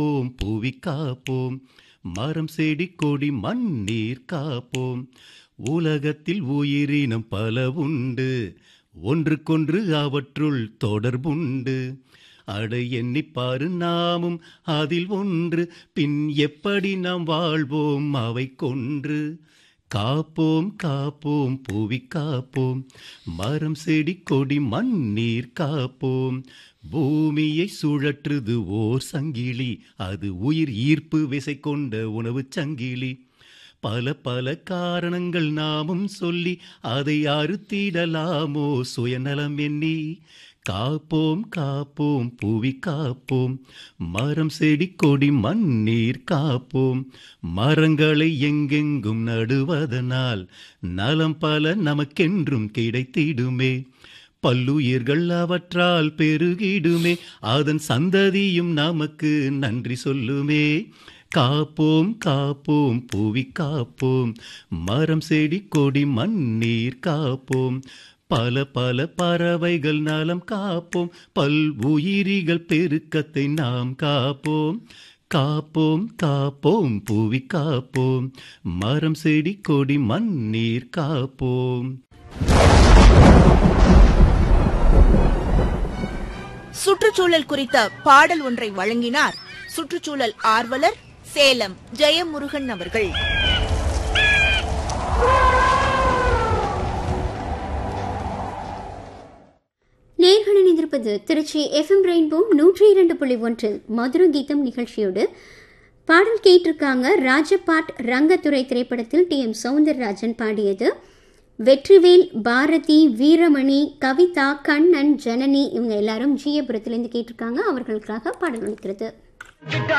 காப்போம் புவி காப்போம் மரம் செடி கொடி மண்ணீர் காப்போம் உலகத்தில் உயிரினம் பல உண்டு ஒன்றுக்கொன்று அவற்றுள் தொடர்புண்டு அடை எண்ணிப்பாரு நாமும் அதில் ஒன்று பின் எப்படி நாம் வாழ்வோம் அவை கொன்று காப்போம் காப்போம் புவி காப்போம் மரம் செடி கொடி மண்ணீர் காப்போம் பூமியை சுழற்றுது ஓர் சங்கிலி அது உயிர் ஈர்ப்பு விசை கொண்ட உணவுச் சங்கிலி பல பல காரணங்கள் நாமும் சொல்லி அதை அறுத்திடலாமோ சுயநலம் எண்ணி காப்போம் காப்போம் புவி காப்போம் மரம் செடி கொடி மண்ணீர் காப்போம் மரங்களை எங்கெங்கும் நடுவதனால் நலம் பல நமக்கென்றும் கிடைத்திடுமே பல்லுயிர்கள் அவற்றால் பெருகிடுமே அதன் சந்ததியும் நமக்கு நன்றி சொல்லுமே காப்போம் காப்போம் புவி காப்போம் மரம் செடி கொடி மண்ணீர் காப்போம் பல பல பறவைகள் நலம் காப்போம் பல் உயிரிகள் பெருக்கத்தை நாம் காப்போம் காப்போம் காப்போம் புவி காப்போம் மரம் செடி கொடி மண்ணீர் காப்போம் சுற்றுச்சூழல் குறித்த பாடல் ஒன்றை வழங்கினார் சுற்றுச்சூழல் ஆர்வலர் சேலம் ஜெயமுருகன் அவர்கள் நேர்கள் இணைந்திருப்பது திருச்சி எஃப்எம் ரெயின்போ நூற்றி இரண்டு புள்ளி ஒன்றில் மதுர கீதம் நிகழ்ச்சியோடு பாடல் கேட்டிருக்காங்க ராஜபாட் ரங்கத்துறை திரைப்படத்தில் டி எம் சவுந்தரராஜன் பாடியது வெற்றிவேல் பாரதி வீரமணி கவிதா கண்ணன் ஜனனி இவங்க எல்லாரும் ஜியபுரத்திலிருந்து கேட்டிருக்காங்க அவர்களுக்காக பாடல் ஒலிக்கிறது